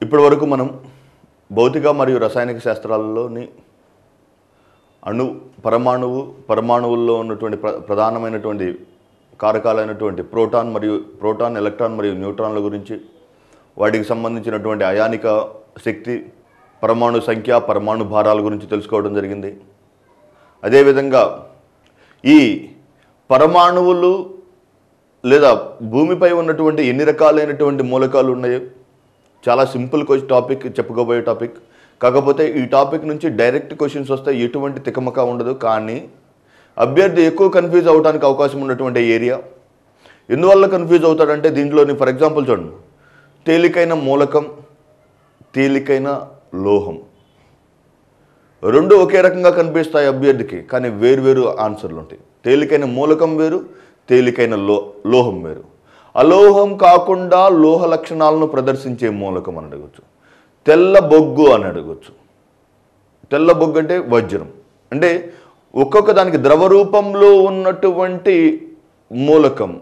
ఇప్పటి వరకు మనం భౌతిక మరియు రసాయనిక శాస్త్రాలలోని అణు పరమాణువు పరమాణువుల్లో ఉన్నటువంటి ప్ర ప్రధానమైనటువంటి కారకాలైనటువంటి ప్రోటాన్ మరియు ప్రోటాన్ ఎలక్ట్రాన్ మరియు న్యూట్రాన్ల గురించి వాటికి సంబంధించినటువంటి అయానిక శక్తి పరమాణు సంఖ్య పరమాణు భారాల గురించి తెలుసుకోవడం జరిగింది అదేవిధంగా ఈ పరమాణువులు లేదా భూమిపై ఉన్నటువంటి ఎన్ని రకాలైనటువంటి మూలకాలు ఉన్నాయో చాలా సింపుల్ క్వశ్చన్ టాపిక్ చెప్పుకోబోయే టాపిక్ కాకపోతే ఈ టాపిక్ నుంచి డైరెక్ట్ క్వశ్చన్స్ వస్తే ఎటువంటి తికమక ఉండదు కానీ అభ్యర్థి ఎక్కువ కన్ఫ్యూజ్ అవడానికి అవకాశం ఉన్నటువంటి ఏరియా ఎందువల్ల కన్ఫ్యూజ్ అవుతాడంటే దీంట్లోని ఫర్ ఎగ్జాంపుల్ చూడండి తేలికైన మూలకం తేలికైన లోహం రెండు ఒకే రకంగా కనిపిస్తాయి అభ్యర్థికి కానీ వేరువేరు ఆన్సర్లు ఉంటాయి తేలికైన మూలకం వేరు తేలికైన లో లోహం వేరు అలోహం కాకుండా లోహ లక్షణాలను ప్రదర్శించే మూలకం అని అడగచ్చు తెల్ల బొగ్గు అని అడగచ్చు తెల్ల బొగ్గు అంటే వజ్రం అంటే ఒక్కొక్క దానికి ద్రవ రూపంలో ఉన్నటువంటి మూలకం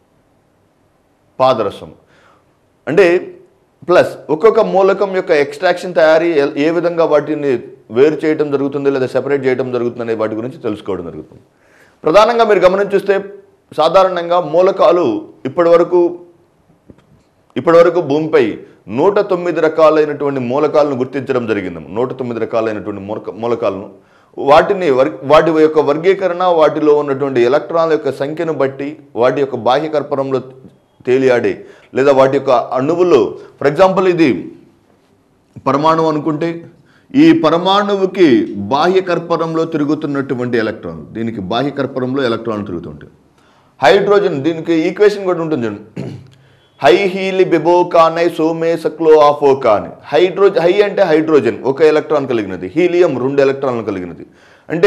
పాదరసం అంటే ప్లస్ ఒక్కొక్క మూలకం యొక్క ఎక్స్ట్రాక్షన్ తయారీ ఎ- ఏ విధంగా వాటిని వేరు చేయడం జరుగుతుంది లేదా సెపరేట్ చేయడం జరుగుతుంది అనే వాటి గురించి తెలుసుకోవడం జరుగుతుంది ప్రధానంగా మీరు గమనించిస్తే సాధారణంగా మూలకాలు ఇప్పటి వరకు ఇప్పటివరకు భూమిపై నూట తొమ్మిది రకాలైనటువంటి మూలకాలను గుర్తించడం జరిగింది నూట తొమ్మిది రకాలైనటువంటి మూలక మూలకాలను వాటిని వర్ వాటి యొక్క వర్గీకరణ వాటిలో ఉన్నటువంటి ఎలక్ట్రాన్ల యొక్క సంఖ్యను బట్టి వాటి యొక్క బాహ్య కర్పరంలో తేలియాడే లేదా వాటి యొక్క అణువులు ఫర్ ఎగ్జాంపుల్ ఇది పరమాణువు అనుకుంటే ఈ పరమాణువుకి బాహ్య కర్పరంలో తిరుగుతున్నటువంటి ఎలక్ట్రాన్ దీనికి బాహ్య కర్పరంలో ఎలక్ట్రాన్లు తిరుగుతుంటాయి హైడ్రోజన్ దీనికి ఈక్వేషన్ కూడా ఉంటుంది చూడండి హై హీలి బెబోకానై సోమే సక్లో ఆఫోకాన్ హైడ్రోజన్ హై అంటే హైడ్రోజన్ ఒక ఎలక్ట్రాన్ కలిగినది హీలియం రెండు ఎలక్ట్రాన్లు కలిగినది అంటే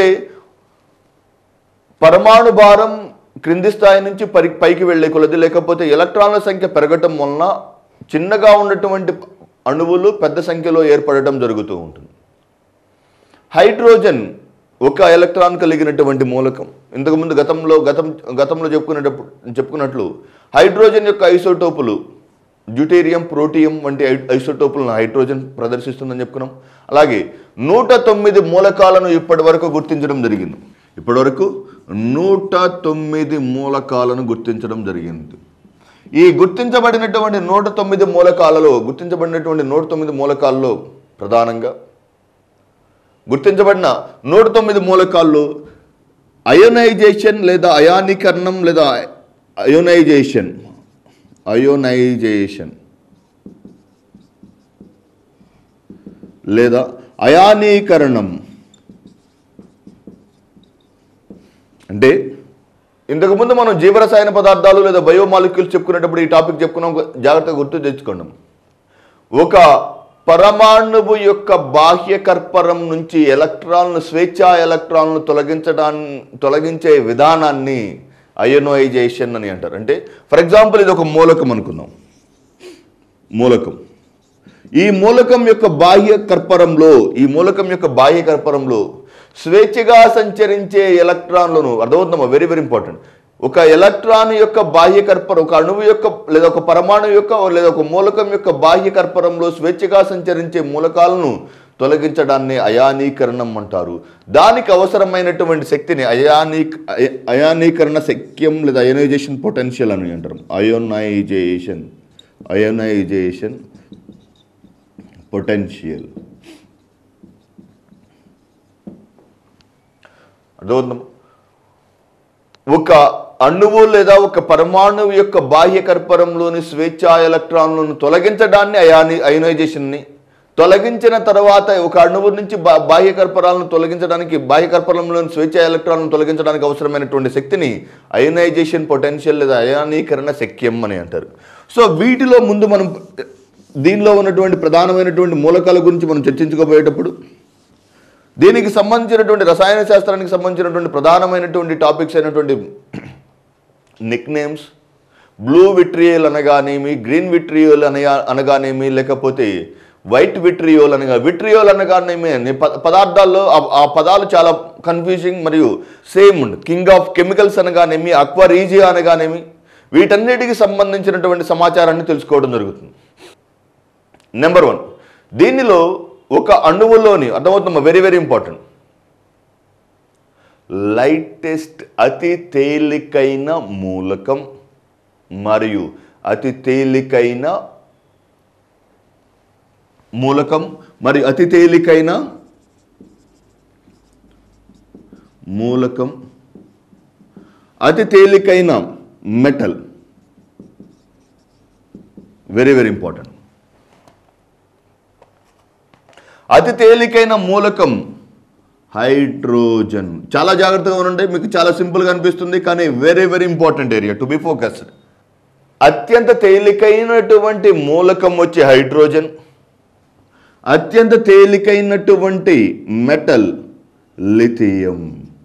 పరమాణు భారం క్రింది స్థాయి నుంచి పరి పైకి వెళ్ళే కొలది లేకపోతే ఎలక్ట్రాన్ల సంఖ్య పెరగటం వలన చిన్నగా ఉన్నటువంటి అణువులు పెద్ద సంఖ్యలో ఏర్పడటం జరుగుతూ ఉంటుంది హైడ్రోజన్ ఒక ఎలక్ట్రాన్ కలిగినటువంటి మూలకం ఇంతకుముందు గతంలో గతం గతంలో చెప్పుకునేటప్పుడు చెప్పుకున్నట్లు హైడ్రోజన్ యొక్క ఐసోటోపులు డ్యూటేరియం ప్రోటియం వంటి ఐ- ఐసోటోపులను హైడ్రోజన్ ప్రదర్శిస్తుందని చెప్పుకున్నాం అలాగే నూట తొమ్మిది మూలకాలను ఇప్పటి వరకు గుర్తించడం జరిగింది ఇప్పటివరకు నూట తొమ్మిది మూలకాలను గుర్తించడం జరిగింది ఈ గుర్తించబడినటువంటి నూట తొమ్మిది మూలకాలలో గుర్తించబడినటువంటి నూట తొమ్మిది మూలకాల్లో ప్రధానంగా గుర్తించబడిన నూట తొమ్మిది మూలకాల్లో అయోనైజేషన్ లేదా అయానీకరణం లేదా అయోనైజేషన్ అయోనైజేషన్ లేదా అయానీకరణం అంటే ఇంతకుముందు మనం జీవరసాయన పదార్థాలు లేదా బయోమాలిక్యూల్స్ చెప్పుకునేటప్పుడు ఈ టాపిక్ చెప్పుకున్నాం జాగ్రత్తగా గుర్తు తెచ్చుకున్నాం ఒక పరమాణువు యొక్క బాహ్య కర్పరం నుంచి ఎలక్ట్రాన్లు స్వేచ్ఛా ఎలక్ట్రాన్లు తొలగించడాన్ని తొలగించే విధానాన్ని అయోనైజేషన్ అని అంటారు అంటే ఫర్ ఎగ్జాంపుల్ ఇది ఒక మూలకం అనుకుందాం మూలకం ఈ మూలకం యొక్క బాహ్య కర్పరంలో ఈ మూలకం యొక్క బాహ్య కర్పరంలో స్వేచ్ఛగా సంచరించే ఎలక్ట్రాన్లను అర్థమవుతుందమ్మా వెరీ వెరీ ఇంపార్టెంట్ ఒక ఎలక్ట్రాన్ యొక్క బాహ్య కర్పరం ఒక అణువు యొక్క లేదా ఒక పరమాణు యొక్క లేదా ఒక మూలకం యొక్క బాహ్య కర్పరంలో స్వేచ్ఛగా సంచరించే మూలకాలను తొలగించడాన్ని అయానీకరణం అంటారు దానికి అవసరమైనటువంటి శక్తిని అయానీ అయ- అయానీకరణ శక్యం లేదా అయోనైజేషన్ పొటెన్షియల్ అని అంటారు అయోనైజేషన్ అయోనైజేషన్ పొటెన్షియల్ అర్థమవుతుందా ఒక అణువు లేదా ఒక పరమాణువు యొక్క బాహ్య కర్పరంలోని స్వేచ్ఛా ఎలక్ట్రాన్లను తొలగించడాన్ని అయాని అయోనైజేషన్ని తొలగించిన తర్వాత ఒక అణువు నుంచి బా- బాహ్య కర్పరాలను తొలగించడానికి బాహ్య కర్పరంలోని స్వేచ్ఛా ఎలక్ట్రాన్లను తొలగించడానికి అవసరమైనటువంటి శక్తిని అయోనైజేషన్ పొటెన్షియల్ లేదా అయానీకరణ శక్యం అని అంటారు సో వీటిలో ముందు మనం దీనిలో ఉన్నటువంటి ప్రధానమైనటువంటి మూలకాల గురించి మనం చర్చించుకోబోయేటప్పుడు దీనికి సంబంధించినటువంటి రసాయన శాస్త్రానికి సంబంధించినటువంటి ప్రధానమైనటువంటి టాపిక్స్ అయినటువంటి నిక్ నేమ్స్ బ్లూ విట్రియల్ అనగానేమి గ్రీన్ విట్రియోల్ అనగా అనగానేమి లేకపోతే వైట్ విట్రియోల్ అనగా విట్రియోల్ అనగానేమి అనే ప- పదార్థాల్లో ఆ- ఆ పదాలు చాలా కన్ఫ్యూజింగ్ మరియు సేమ్ కింగ్ ఆఫ్ కెమికల్స్ అనగానేమి అక్వారీజియా అనగానేమి వీటన్నిటికి సంబంధించినటువంటి సమాచారాన్ని తెలుసుకోవడం జరుగుతుంది నెంబర్ వన్ దీనిలో ఒక అణువులోని అర్థమవుతుందమ్మా వెరీ వెరీ ఇంపార్టెంట్ లైటెస్ట్ అతి తేలికైన మూలకం మరియు అతి తేలికైన మూలకం మరియు అతి తేలికైన మూలకం అతి తేలికైన మెటల్ వెరీ వెరీ ఇంపార్టెంట్ అతి తేలికైన మూలకం హైడ్రోజన్ చాలా జాగ్రత్తగా ఉండండి మీకు చాలా సింపుల్గా అనిపిస్తుంది కానీ very very important area to be focused అత్యంత తేలికైనటువంటి మూలకం వచ్చి హైడ్రోజన్ అత్యంత తేలికైనటువంటి మెటల్ లిథియం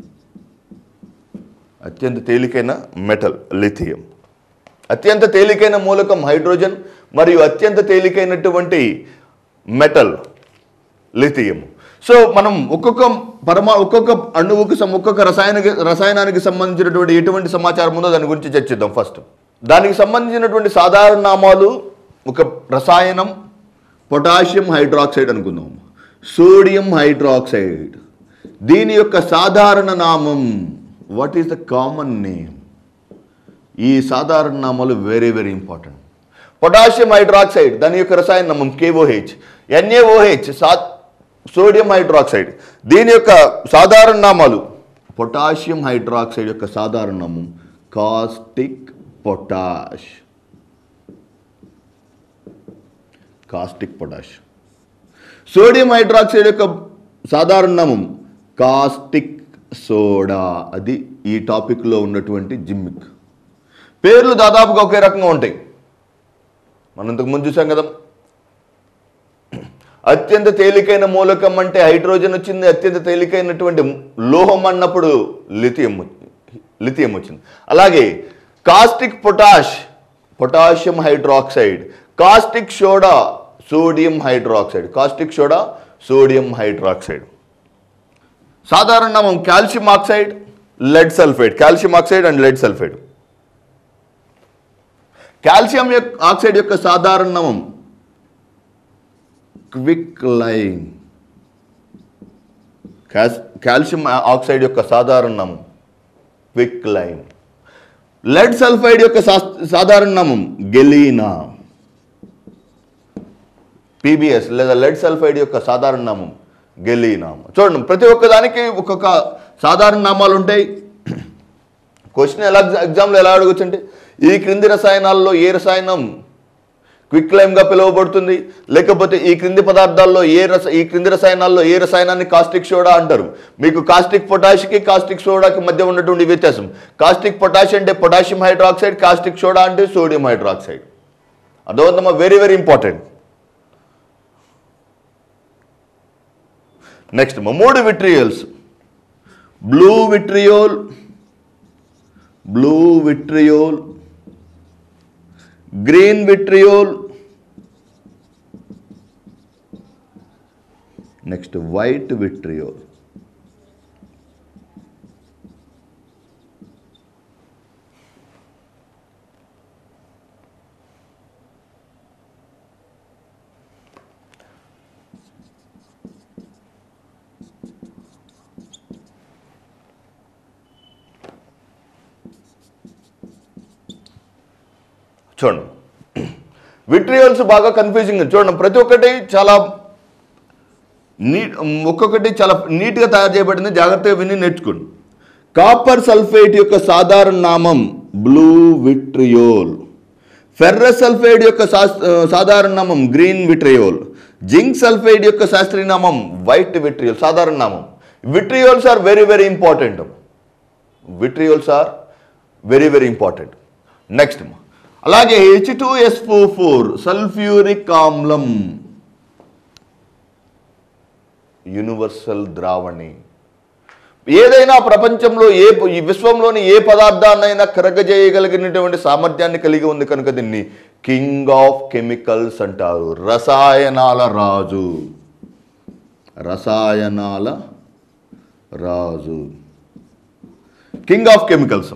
అత్యంత తేలికైన మెటల్ లిథియం అత్యంత తేలికైన మూలకం హైడ్రోజన్ మరియు అత్యంత తేలికైనటువంటి మెటల్ లిథియం సో మనం ఒక్కొక్క పరమా ఒక్కొక్క అణువుకి సం- ఒక్కొక్క రసాయనిక రసాయనానికి సంబంధించినటువంటి ఎటువంటి సమాచారం ఉందో దాని గురించి చర్చిద్దాం ఫస్ట్ దానికి సంబంధించినటువంటి సాధారణ నామాలు ఒక రసాయనం పొటాషియం హైడ్రాక్సైడ్ అనుకుందాం సోడియం హైడ్రాక్సైడ్ దీని యొక్క సాధారణ నామం what is the common name ఈ సాధారణ నామాలు very very important potassium hydroxide దాని యొక్క రసాయన నామం కేఓహెచ్ ఎన్ఏఓహెచ్ సా సోడియం హైడ్రాక్సైడ్ దీని యొక్క సాధారణ నామాలు పొటాషియం హైడ్రాక్సైడ్ యొక్క సాధారణ నామం caustic potash caustic potash sodium hydroxide యొక్క సాధారణ నామం కాస్టిక్ సోడా అది ఈ టాపిక్లో ఉన్నటువంటి జిమ్మిక్ పేర్లు దాదాపుగా ఒకే రకంగా ఉంటాయి మనం ఇంతకు ముందు చూసాం కదా అత్యంత తేలికైన మూలకం అంటే హైడ్రోజన్ వచ్చింది అత్యంత తేలికైనటువంటి లోహం అన్నప్పుడు లిథియం లిథియం వచ్చింది అలాగే caustic potash potassium hydroxide caustic soda sodium hydroxide caustic soda sodium hydroxide సాధారణ నామం calcium oxide lead sulphide calcium oxide and lead sulphide calcium యొక్క ఆక్సైడ్ యొక్క సాధారణ నామం క్విక్ లైమ్ కాల్షియం ఆక్సైడ్ యొక్క సాధారణ నామం క్విక్ లైమ్ లెడ్ సల్ఫైడ్ యొక్క సా- సాధారణ నామం గెలీనా పీబీఎస్ లేదా లెడ్ సల్ఫైడ్ యొక్క సాధారణ నామం గెలీనా చూడండి ప్రతి ఒక్క దానికి ఒక్కొక్క సాధారణ నామాలు ఉంటాయి క్వశ్చన్ ఎలా ఎగ్జామ్లో ఎలా అడగచ్చు అంటే ఈ క్రింది రసాయనాల్లో ఏ రసాయనం క్విక్ లైమ్గా పిలువబడుతుంది లేకపోతే ఈ క్రింది పదార్థాల్లో ఏ రస ఈ క్రింది రసాయనాల్లో ఏ రసాయనాన్ని కాస్టిక్ సోడా అంటారు మీకు కాస్టిక్ పొటాష్కి కాస్టిక్ సోడాకి మధ్య ఉన్నటువంటి వ్యత్యాసం కాస్టిక్ పొటాష్ అంటే పొటాషియం హైడ్రాక్సైడ్ కాస్టిక్ సోడా అంటే సోడియం హైడ్రాక్సైడ్ అర్థమవుతుందమ్మా వెరీ వెరీ ఇంపార్టెంట్ నెక్స్ట్ మూడు vitriols blue vitriol blue vitriol green vitriol next white vitriol చూడండి విట్రియోల్స్ బాగా కన్ఫ్యూజింగ్ చూడండి ప్రతి ఒక్కటి చాలా నీట్ ఒక్కొక్కటి చాలా నీట్గా తయారు చేయబడింది జాగ్రత్తగా విని నేర్చుకోండి కాపర్ సల్ఫేట్ యొక్క సాధారణ నామం బ్లూ విట్రియోల్ ఫెర్రస్ సల్ఫైడ్ యొక్క శాస్- సాధారణ నామం గ్రీన్ విట్రియోల్ జింక్ సల్ఫైడ్ యొక్క శాస్త్రీయ నామం వైట్ విట్రియోల్ సాధారణ నామం vitriols are very very important vitriols are very very important next అలాగే H two S four sulphuric ఆమ్లం యూనివర్సల్ ద్రావణి ఏదైనా ప్రపంచంలో ఏ ఈ విశ్వంలోని ఏ పదార్థాన్నైనా కరగజేయగలిగినటువంటి సామర్థ్యాన్ని కలిగి ఉంది కనుక దీన్ని కింగ్ ఆఫ్ కెమికల్స్ అంటారు రసాయనాల రాజు రసాయనాల రాజు కింగ్ ఆఫ్ కెమికల్స్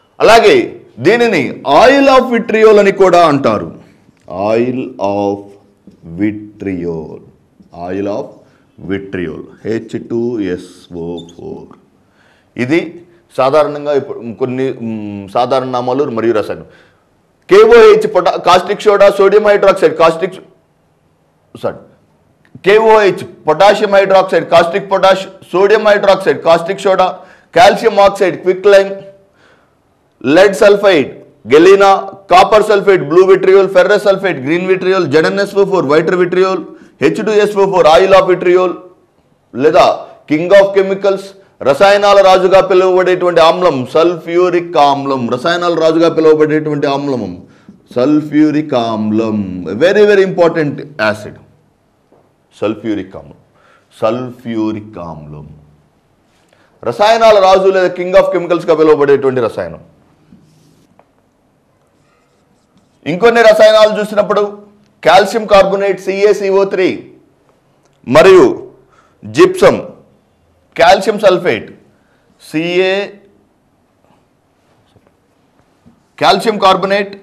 అలాగే దీనిని ఆయిల్ ఆఫ్ విట్రియోల్ అని కూడా అంటారు oil of vitriol oil of vitriol H two SO four ఇది సాధారణంగా ఇప్పుడు కొన్ని మ్, సాధారణ నామాలు మరియు రసాయనం కేఓహెచ్ పొటా caustic soda sodium hydroxide caustic sorry KOH potassium hydroxide caustic potash sodium hydroxide caustic soda calcium oxide quicklime lead sulfide, galena, copper sulfate, blue vitriol, ferrous sulfate, green vitriol, ZnSO4, white vitriol, H2SO4, oil of vitriol, లేదా king of chemicals రసాయనాల రాజుగా పిలువబడేటువంటి ఆమ్లం sulphuric ఆమ్లం రసాయనాల రాజుగా పిలువబడేటువంటి ఆమ్లం sulphuric ఆమ్లం very very important acid sulphuric ఆమ్లం సల్ఫ్యూరిక్ ఆమ్లం రసాయనాల రాజు లేదా కింగ్ ఆఫ్ కెమికల్స్గా పిలువబడేటువంటి రసాయనం ఇంకొన్ని రసాయనాలు చూసినప్పుడు కాల్షియం కార్బోనేట్ సిఏసిఓ త్రీ మరియు gypsum calcium sulphate Ca calcium carbonate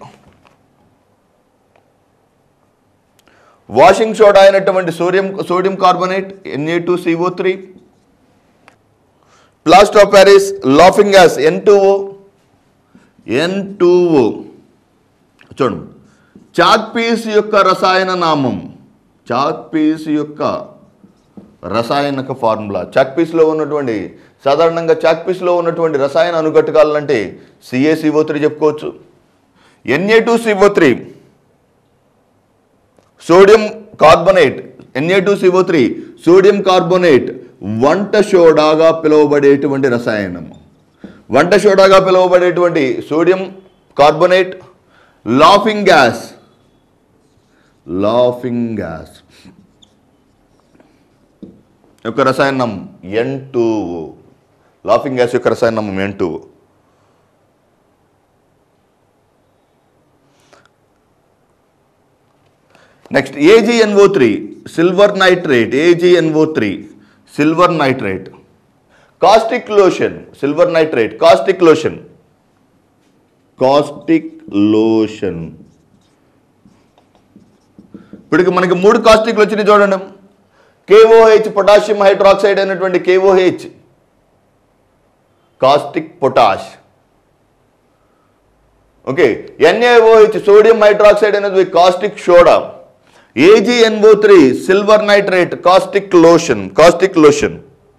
washing soda అయినటువంటి sodium sodium carbonate Na two CO three plaster of Paris laughing gas N two O N two O చూడండి చాక్ పీస్ యొక్క రసాయన నామం చాక్ పీస్ యొక్క రసాయనిక formula chalk పీస్లో ఉన్నటువంటి సాధారణంగా చాక్ పీస్లో ఉన్నటువంటి రసాయన అనుఘటకాలంటే సిఏసిఓ త్రీ చెప్పుకోవచ్చు Na two CO three sodium carbonate Na two CO three sodium carbonate వంట సోడాగా పిలువబడేటువంటి రసాయనం వంట సోడాగా పిలువబడేటువంటి sodium carbonate laughing gas laughing gas యొక్క రసాయనం ఎన్ టూ లాఫింగ్ గ్యాస్ యొక్క రసాయనం N two next AgNO three silver nitrate AgNO three silver nitrate caustic lotion silver nitrate caustic lotion caustic lotion ఇప్పటికి మనకి మూడు కాస్టిక్లు వచ్చినాయి చూడండి కేఓహెచ్ పొటాషియం హైడ్రాక్సైడ్ అయినటువంటి KOH caustic potash okay NaOH sodium hydroxide అనేది caustic soda AgNO three silver nitrate caustic lotion caustic lotion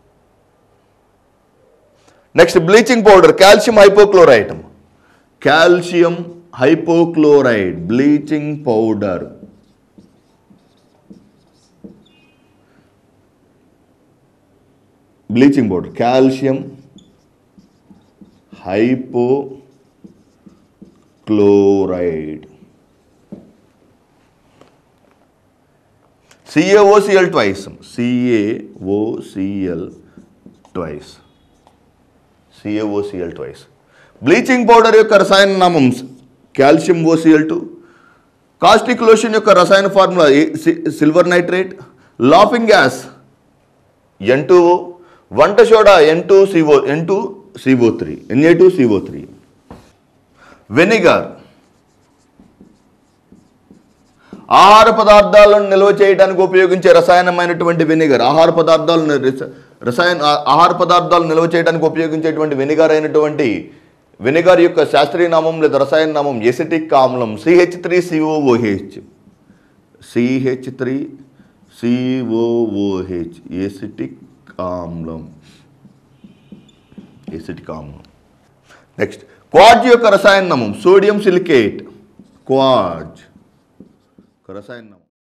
next bleaching powder calcium hypochloride calcium hypochloride bleaching powder bleaching powder calcium hypochloride CaOCl twice CaOCl twice CaOCl twice bleaching powder యొక్క రసాయన నామం calcium OCl two caustic lotion యొక్క రసాయన formula silver nitrate laughing gas N two వంట soda N two CO N two CO three Na two CO three vinegar ఆహార పదార్థాలను నిల్వ చేయడానికి ఉపయోగించే రసాయనమైనటువంటి వెనిగర్ ఆహార పదార్థాలను రిస- రసాయన ఆ- ఆహార పదార్థాలు నిల్వ చేయడానికి ఉపయోగించేటువంటి వెనిగర్ అయినటువంటి వెనిగర్ యొక్క శాస్త్రీయ నామం లేదా రసాయన నామం ఎసిటిక్ ఆమ్లం CH three COOH CH three COOH acetic ఆమ్లం ఎసిటిక్ ఆమ్లం నెక్స్ట్ క్వాడ్జ్ యొక్క రసాయన నామం సోడియం సిలికేట్ క్వాడ్జ్ ఒక రసాయన నామం